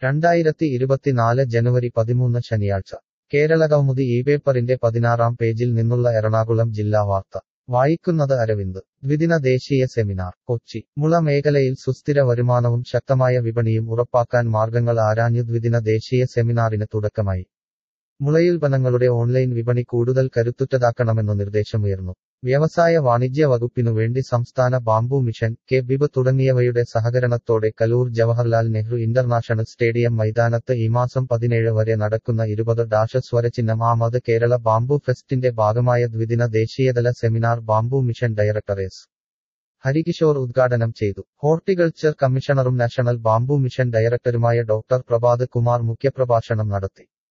രണ്ടായിരത്തി ഇരുപത്തിനാല് ജനുവരി പതിമൂന്ന് ശനിയാഴ്ച കേരളകൗമുദി ഈ പേപ്പറിന്റെ പതിനാറാം പേജിൽ നിന്നുള്ള എറണാകുളം ജില്ലാ വാർത്ത വായിക്കുന്നത് അരവിന്ദ് ദ്വിദിന ദേശീയ സെമിനാർ കൊച്ചി മുള മേഖലയിൽ സുസ്ഥിര വരുമാനവും ശക്തമായ വിപണിയും ഉറപ്പാക്കാൻ മാർഗങ്ങൾ ആരാഞ്ഞു ദ്വിദിന ദേശീയ സെമിനാറിന് തുടക്കമായി മുളയുൽപ്പന്നങ്ങളുടെ ഓൺലൈൻ വിപണി കൂടുതൽ കരുത്തുറ്റതാക്കണമെന്നു നിർദ്ദേശമുയർന്നു വ്യവസായ വാണിജ്യ വകുപ്പിനു വേണ്ടി സംസ്ഥാന ബാംബു മിഷൻ കെ ബിബ് തുടങ്ങിയവയുടെ സഹകരണത്തോടെ കലൂർ ജവഹർലാൽ നെഹ്റു ഇന്റർനാഷണൽ സ്റ്റേഡിയം മൈതാനത്ത് ഈ മാസം പതിനേഴ് വരെ നടക്കുന്ന ഇരുപത് ഡാഷ സ്വരചിഹ്നം ആമത് കേരള ബാംബു ഫെസ്റ്റിന്റെ ഭാഗമായ ദ്വിദിന ദേശീയതല seminar bamboo mission director S Harikishore ഉദ്ഘാടനം ചെയ്തു ഹോർട്ടിക്കൾച്ചർ കമ്മീഷണറും നാഷണൽ ബാംബു മിഷൻ ഡയറക്ടറുമായ ഡോക്ടർ പ്രഭാത് കുമാർ മുഖ്യപ്രഭാഷണം നടത്തി